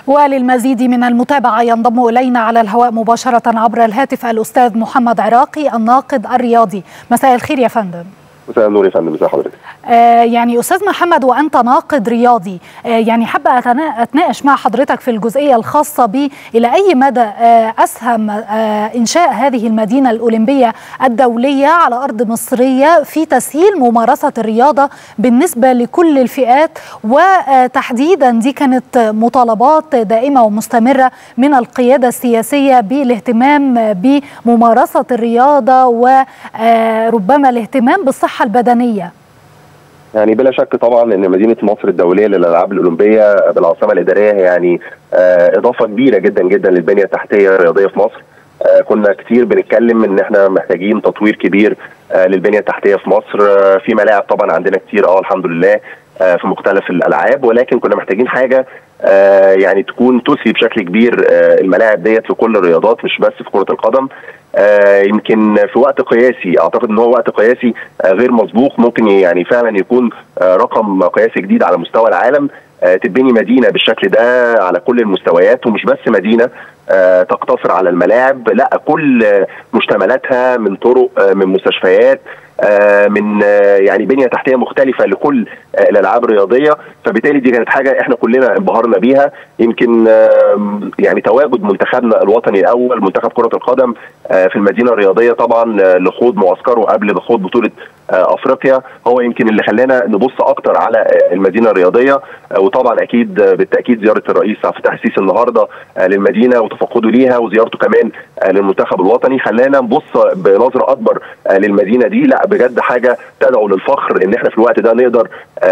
وللمزيد من المتابعة ينضم إلينا على الهواء مباشرة عبر الهاتف الأستاذ محمد عراقي الناقد الرياضي مساء الخير يا فندم مساء النور يا فندم ازي حضرتك آه يعني استاذ محمد وانت ناقد رياضي آه يعني حابه اتناقش مع حضرتك في الجزئيه الخاصه ب الى اي مدى آه اسهم آه انشاء هذه المدينه الاولمبيه الدوليه على ارض مصريه في تسهيل ممارسه الرياضه بالنسبه لكل الفئات وتحديدا دي كانت مطالبات دائمه ومستمره من القياده السياسيه بالاهتمام بممارسه الرياضه وربما الاهتمام بالصحه البدنيه يعني بلا شك طبعا ان مدينه مصر الدوليه للالعاب الاولمبيه بالعاصمه الاداريه يعني اضافه كبيره جدا جدا للبنيه التحتيه الرياضيه في مصر كنا كتير بنتكلم ان احنا محتاجين تطوير كبير للبنيه التحتيه في مصر في ملاعب طبعا عندنا كتير اه الحمد لله في مختلف الالعاب ولكن كنا محتاجين حاجه يعني تكون تسهي بشكل كبير الملاعب ديت في كل الرياضات مش بس في كره القدم آه يمكن في وقت قياسي اعتقد ان هو وقت قياسي آه غير مسبوق ممكن يعني فعلا يكون آه رقم قياسي جديد على مستوى العالم تبني مدينه بالشكل ده على كل المستويات ومش بس مدينه تقتصر على الملاعب لا كل مشتملاتها من طرق من مستشفيات من يعني بنيه تحتيه مختلفه لكل الالعاب الرياضيه فبالتالي دي كانت حاجه احنا كلنا انبهرنا بيها يمكن يعني تواجد منتخبنا الوطني الاول منتخب كره القدم في المدينه الرياضيه طبعا لخوض معسكره قبل خوض بطوله افريقيا هو يمكن اللي خلانا نبص اكتر على المدينه الرياضيه وطبعا اكيد بالتاكيد زياره الرئيس عبد الفتاح السيسي النهارده للمدينه وتفقده ليها وزيارته كمان للمنتخب الوطني خلانا نبص بنظره اكبر للمدينه دي لا بجد حاجه تدعو للفخر ان احنا في الوقت ده نقدر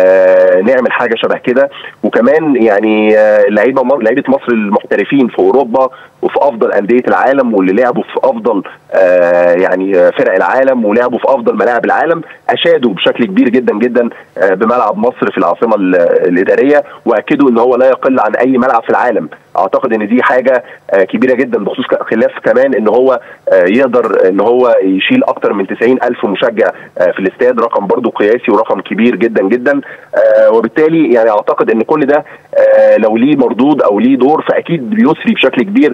آه نعمل حاجه شبه كده وكمان يعني آه لعيبه لعيبه مصر المحترفين في اوروبا وفي افضل انديه العالم واللي لعبوا في افضل آه يعني فرق العالم ولعبوا في افضل ملاعب العالم اشادوا بشكل كبير جدا جدا آه بملعب مصر في العاصمه الاداريه واكدوا ان هو لا يقل عن اي ملعب في العالم اعتقد ان دي حاجه آه كبيره جدا بخصوص خلاف كمان ان هو آه يقدر ان هو يشيل اكتر من 90 الف مشجع آه في الاستاد رقم برضو قياسي ورقم كبير جدا جدا وبالتالي يعني اعتقد ان كل ده لو ليه مردود او ليه دور فاكيد بيسري بشكل كبير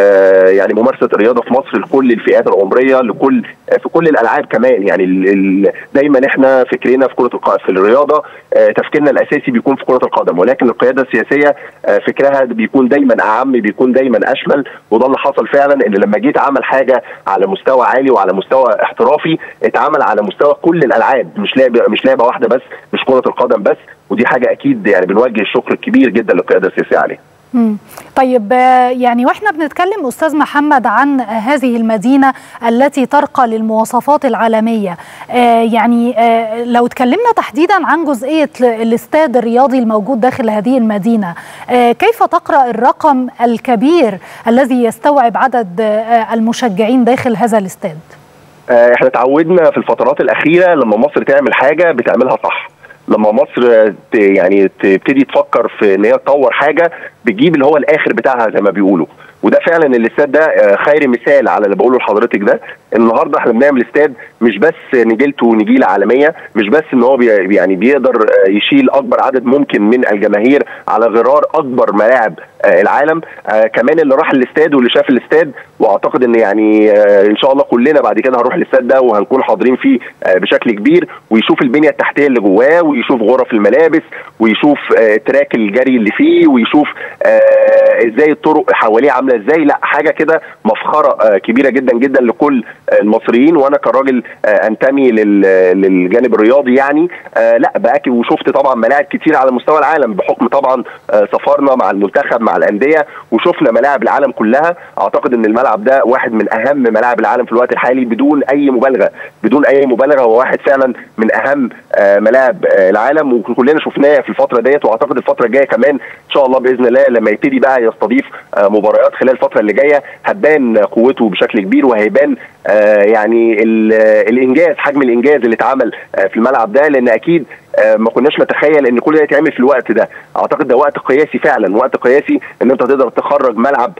يعني ممارسه الرياضه في مصر لكل الفئات العمريه لكل في كل الالعاب كمان يعني ال ال دايما احنا فكرنا في كره القدم في الرياضه تفكيرنا الاساسي بيكون في كره القدم ولكن القياده السياسيه فكرها بيكون دايما اعم بيكون دايما اشمل وده اللي حصل فعلا ان لما جيت عمل حاجه على مستوى عالي وعلى مستوى احترافي اتعمل على مستوى كل الالعاب مش لعبه مش لعبه واحده بس مش كره القدم بس ودي حاجه اكيد يعني بنوجه الشكر الكبير جدا للقياده السياسيه عليها مم. طيب يعني واحنا بنتكلم استاذ محمد عن هذه المدينه التي ترقى للمواصفات العالميه آه يعني آه لو اتكلمنا تحديدا عن جزئيه الاستاد الرياضي الموجود داخل هذه المدينه آه كيف تقرا الرقم الكبير الذي يستوعب عدد المشجعين داخل هذا الاستاد احنا تعودنا في الفترات الاخيره لما مصر تعمل حاجه بتعملها صح لما مصر يعني تبتدي تفكر في ان هي تطور حاجه بتجيب اللي هو الاخر بتاعها زي ما بيقولوا وده فعلا الاستاد ده خير مثال على اللي بقوله لحضرتك ده النهارده احنا بنعمل استاد مش بس نجيلته نجيله عالميه مش بس ان هو بي يعني بيقدر يشيل اكبر عدد ممكن من الجماهير على غرار اكبر ملاعب العالم آه كمان اللي راح الاستاد واللي شاف الاستاد واعتقد ان يعني آه ان شاء الله كلنا بعد كده هنروح الاستاد ده وهنكون حاضرين فيه آه بشكل كبير ويشوف البنيه التحتيه اللي جواه ويشوف غرف الملابس ويشوف آه تراك الجري اللي فيه ويشوف آه ازاي الطرق حواليه عامله ازاي لا حاجه كده مفخره آه كبيره جدا جدا لكل آه المصريين وانا كراجل آه انتمي للجانب الرياضي يعني آه لا باكد وشفت طبعا ملاعب كتير على مستوى العالم بحكم طبعا آه سفرنا مع المنتخب مع الانديه وشفنا ملاعب العالم كلها اعتقد ان الملعب ده واحد من اهم ملاعب العالم في الوقت الحالي بدون اي مبالغه بدون اي مبالغه هو واحد فعلا من اهم آه ملاعب آه العالم وكلنا شفناه في الفتره ديت واعتقد الفتره الجايه كمان ان شاء الله باذن الله لما يبتدي بقى يستضيف آه مباريات خلال الفتره اللي جايه هتبان قوته بشكل كبير وهيبان آه يعني الانجاز حجم الانجاز اللي اتعمل آه في الملعب ده لان اكيد آه ما كناش نتخيل ان كل ده يتعمل في الوقت ده اعتقد ده وقت قياسي فعلا وقت قياسي ان انت تقدر تخرج ملعب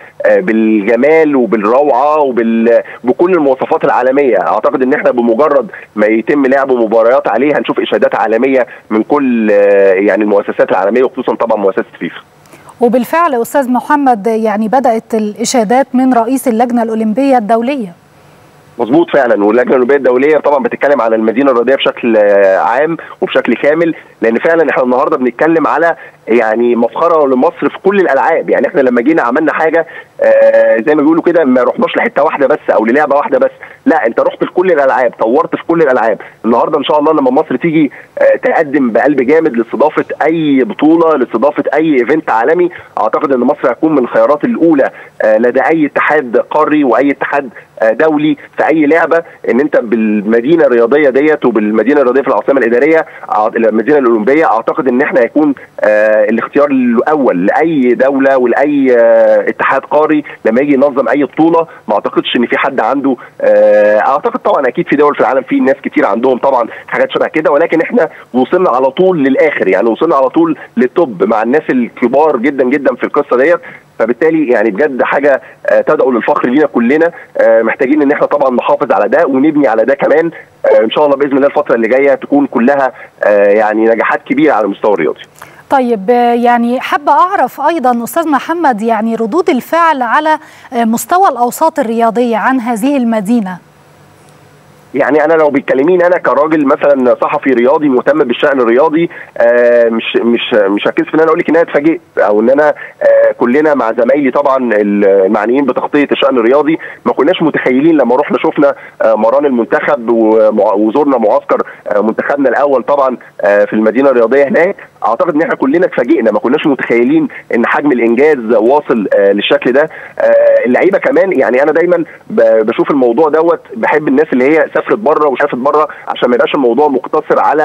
بالجمال وبالروعه وبال بكل المواصفات العالميه اعتقد ان احنا بمجرد ما يتم لعب مباريات عليه هنشوف اشادات عالميه من كل يعني المؤسسات العالميه وخصوصا طبعا مؤسسه فيفا وبالفعل استاذ محمد يعني بدات الاشادات من رئيس اللجنه الاولمبيه الدوليه مظبوط فعلا واللجنه الاولمبيه الدوليه طبعا بتتكلم على المدينه الرياضيه بشكل عام وبشكل كامل لان فعلا احنا النهارده بنتكلم على يعني مفخره لمصر في كل الالعاب يعني احنا لما جينا عملنا حاجه آه زي ما بيقولوا كده ما رحناش لحته واحده بس او للعبه واحده بس لا انت رحت في كل الالعاب طورت في كل الالعاب النهارده ان شاء الله لما مصر تيجي آه تقدم بقلب جامد لاستضافه اي بطوله لاستضافه اي ايفنت عالمي اعتقد ان مصر هتكون من الخيارات الاولى آه لدى اي اتحاد قاري واي اتحاد دولي في اي لعبه ان انت بالمدينه الرياضيه ديت وبالمدينه الرياضيه في العاصمه الاداريه المدينه الاولمبيه اعتقد ان احنا هيكون آه الاختيار الاول لاي دوله ولاي آه اتحاد قاري لما يجي ينظم اي بطوله ما اعتقدش ان في حد عنده آه اعتقد طبعا اكيد في دول في العالم في ناس كتير عندهم طبعا حاجات شبه كده ولكن احنا وصلنا على طول للاخر يعني وصلنا على طول للتوب مع الناس الكبار جدا جدا في القصه ديت فبالتالي يعني بجد حاجه تدعو للفخر لينا كلنا محتاجين ان احنا طبعا نحافظ على ده ونبني على ده كمان ان شاء الله باذن الله الفتره اللي جايه تكون كلها يعني نجاحات كبيره على المستوى الرياضي طيب يعني حابة أعرف أيضا أستاذ محمد يعني ردود الفعل على مستوى الأوساط الرياضية عن هذه المدينة يعني انا لو بتكلمين انا كراجل مثلا صحفي رياضي مهتم بالشان الرياضي آه مش مش مش هكسف ان انا اقول لك ان انا اتفاجئت او ان انا آه كلنا مع زمايلي طبعا المعنيين بتغطيه الشان الرياضي ما كناش متخيلين لما رحنا شفنا آه مران المنتخب وزورنا معسكر آه منتخبنا الاول طبعا آه في المدينه الرياضيه هناك اعتقد ان احنا كلنا اتفاجئنا ما كناش متخيلين ان حجم الانجاز واصل آه للشكل ده آه اللعيبه كمان يعني انا دايما بشوف الموضوع دوت بحب الناس اللي هي سافرت بره وشافت بره عشان ما يبقاش الموضوع مقتصر على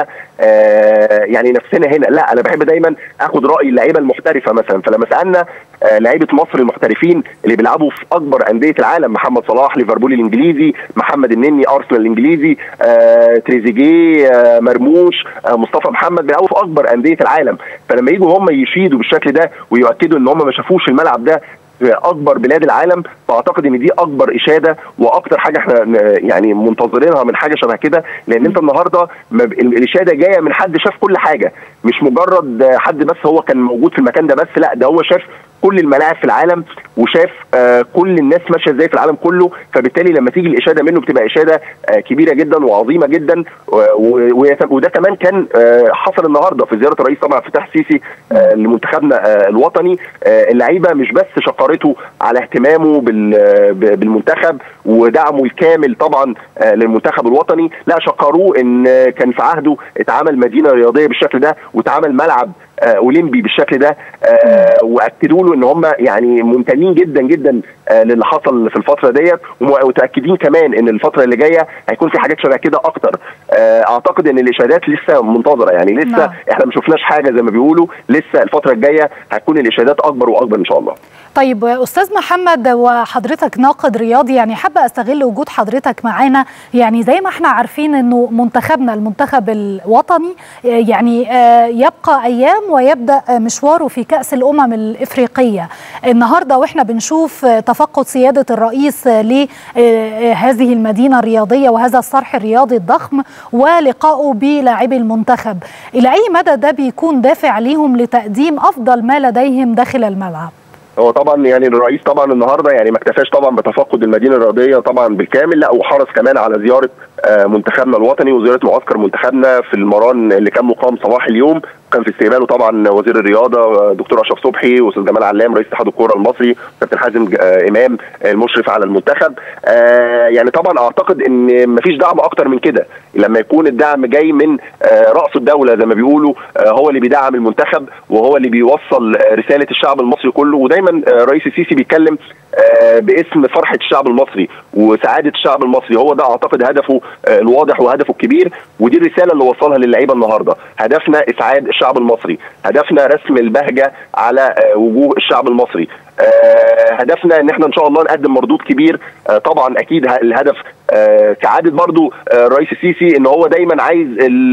آه يعني نفسنا هنا لا انا بحب دايما اخد راي اللعيبه المحترفه مثلا فلما سالنا آه لعيبه مصر المحترفين اللي بيلعبوا في اكبر انديه العالم محمد صلاح ليفربول الانجليزي محمد النني ارسنال الانجليزي آه تريزيجيه آه مرموش آه مصطفى محمد بيلعبوا في اكبر انديه العالم فلما يجوا هم يشيدوا بالشكل ده ويؤكدوا ان هم ما شافوش الملعب ده في اكبر بلاد العالم فاعتقد ان دي اكبر اشاده واكتر حاجه احنا يعني منتظرينها من حاجه شبه كده لان انت النهارده الاشاده جايه من حد شاف كل حاجه مش مجرد حد بس هو كان موجود في المكان ده بس لا ده هو شاف كل الملاعب في العالم وشاف آه كل الناس ماشيه ازاي في العالم كله فبالتالي لما تيجي الاشاده منه بتبقى اشاده آه كبيره جدا وعظيمه جدا وده كمان كان آه حصل النهارده في زياره الرئيس طبعا فتح السيسي آه لمنتخبنا آه الوطني آه اللعيبه مش بس شكرته على اهتمامه بالمنتخب ودعمه الكامل طبعا آه للمنتخب الوطني لا شكروه ان كان في عهده اتعمل مدينه رياضيه بالشكل ده واتعمل ملعب آه اولمبي بالشكل ده آه واكدوا له ان هم يعني ممتنين جدا جدا آه للي حصل في الفتره ديت ومتاكدين كمان ان الفتره اللي جايه هيكون في حاجات شبه كده اكتر اعتقد ان الاشادات لسه منتظره يعني لسه نعم. احنا ما شفناش حاجه زي ما بيقولوا لسه الفتره الجايه هتكون الاشادات اكبر واكبر ان شاء الله طيب استاذ محمد وحضرتك ناقد رياضي يعني حابه استغل وجود حضرتك معانا يعني زي ما احنا عارفين انه منتخبنا المنتخب الوطني يعني يبقى ايام ويبدا مشواره في كاس الامم الافريقيه النهارده واحنا بنشوف تفقد سياده الرئيس لهذه المدينه الرياضيه وهذا الصرح الرياضي الضخم ولقائه بلاعبي المنتخب الى اي مدى ده بيكون دافع ليهم لتقديم افضل ما لديهم داخل الملعب هو طبعا يعني الرئيس طبعا النهارده يعني ما اكتفاش طبعا بتفقد المدينه الرياضيه طبعا بالكامل لا وحرص كمان على زياره منتخبنا الوطني وزياره معسكر منتخبنا في المران اللي كان مقام صباح اليوم كان في استقباله طبعا وزير الرياضه دكتور اشرف صبحي واستاذ جمال علام رئيس اتحاد الكوره المصري كابتن حازم امام المشرف على المنتخب يعني طبعا اعتقد ان مفيش دعم اكتر من كده لما يكون الدعم جاي من راس الدوله زي ما بيقولوا هو اللي بيدعم المنتخب وهو اللي بيوصل رساله الشعب المصري كله ودايما رئيس السيسي بيتكلم باسم فرحه الشعب المصري وسعاده الشعب المصري هو ده اعتقد هدفه الواضح وهدفه الكبير ودي الرساله اللي وصلها للعيبه النهارده هدفنا اسعاد الشعب المصري هدفنا رسم البهجه على وجوه الشعب المصري هدفنا ان احنا ان شاء الله نقدم مردود كبير طبعا اكيد الهدف كعاده برضو الرئيس السيسي ان هو دايما عايز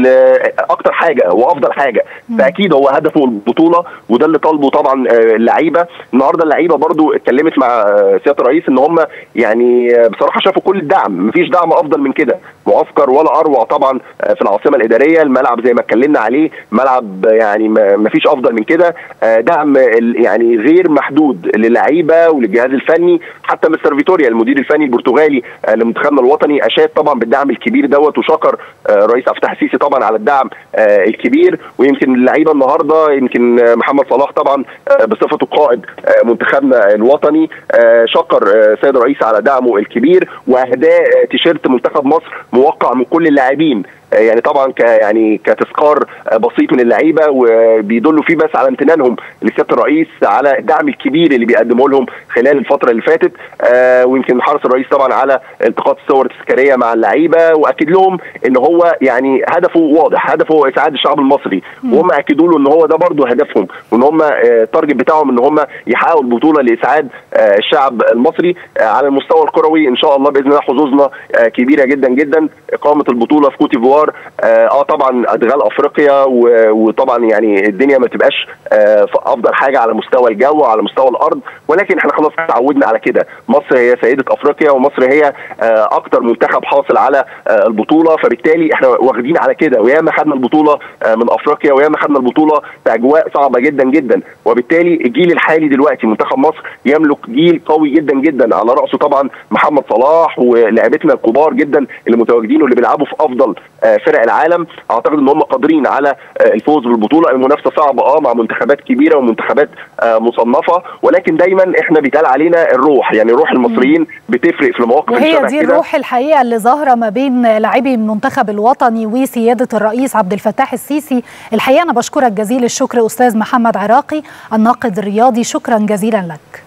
اكتر حاجه وافضل حاجه فاكيد هو هدفه البطوله وده اللي طالبه طبعا اللعيبه النهارده اللعيبه برضو اتكلمت مع سياده الرئيس ان هم يعني بصراحه شافوا كل الدعم مفيش دعم افضل من كده معسكر ولا اروع طبعا في العاصمه الاداريه الملعب زي ما اتكلمنا عليه ملعب يعني مفيش افضل من كده دعم يعني غير محدود للعيبه وللجهاز الفني حتى مستر فيتوريا المدير الفني البرتغالي لمنتخبنا الوطني اشاد طبعا بالدعم الكبير دوت وشكر رئيس عبد الفتاح السيسي طبعا على الدعم الكبير ويمكن اللعيبه النهارده يمكن محمد صلاح طبعا بصفته قائد منتخبنا الوطني شكر سيد الرئيس على دعمه الكبير واهداء تيشيرت منتخب مصر موقع من كل اللاعبين يعني طبعا ك يعني كتذكار بسيط من اللعيبه وبيدلوا فيه بس على امتنانهم لسياده الرئيس على الدعم الكبير اللي بيقدمه لهم خلال الفتره اللي فاتت آه ويمكن حرص الرئيس طبعا على التقاط الصور التذكاريه مع اللعيبه واكد لهم ان هو يعني هدفه واضح هدفه هو اسعاد الشعب المصري وهم اكدوا له ان هو ده برضه هدفهم وان هم التارجت بتاعهم ان هم يحققوا البطوله لاسعاد آه الشعب المصري آه على المستوى الكروي ان شاء الله باذن الله حظوظنا آه كبيره جدا جدا اقامه البطوله في كوت ديفوار اه طبعا ادغال افريقيا وطبعا يعني الدنيا ما تبقاش آه افضل حاجه على مستوى الجو وعلى مستوى الارض ولكن احنا خلاص تعودنا على كده مصر هي سيده افريقيا ومصر هي آه اكتر منتخب حاصل على آه البطوله فبالتالي احنا واخدين على كده وياما خدنا البطوله من افريقيا وياما خدنا البطوله في اجواء صعبه جدا جدا وبالتالي الجيل الحالي دلوقتي منتخب مصر يملك جيل قوي جدا جدا على راسه طبعا محمد صلاح ولاعبتنا الكبار جدا اللي متواجدين واللي بيلعبوا في افضل فرق العالم اعتقد ان هم قادرين على الفوز بالبطوله المنافسه صعبه اه مع منتخبات كبيره ومنتخبات آه مصنفه ولكن دايما احنا بيتقال علينا الروح يعني روح المصريين بتفرق في المواقف وهي دي الروح الحقيقه اللي ظاهره ما بين لاعبي المنتخب الوطني وسياده الرئيس عبد الفتاح السيسي الحقيقه انا بشكرك جزيل الشكر استاذ محمد عراقي الناقد الرياضي شكرا جزيلا لك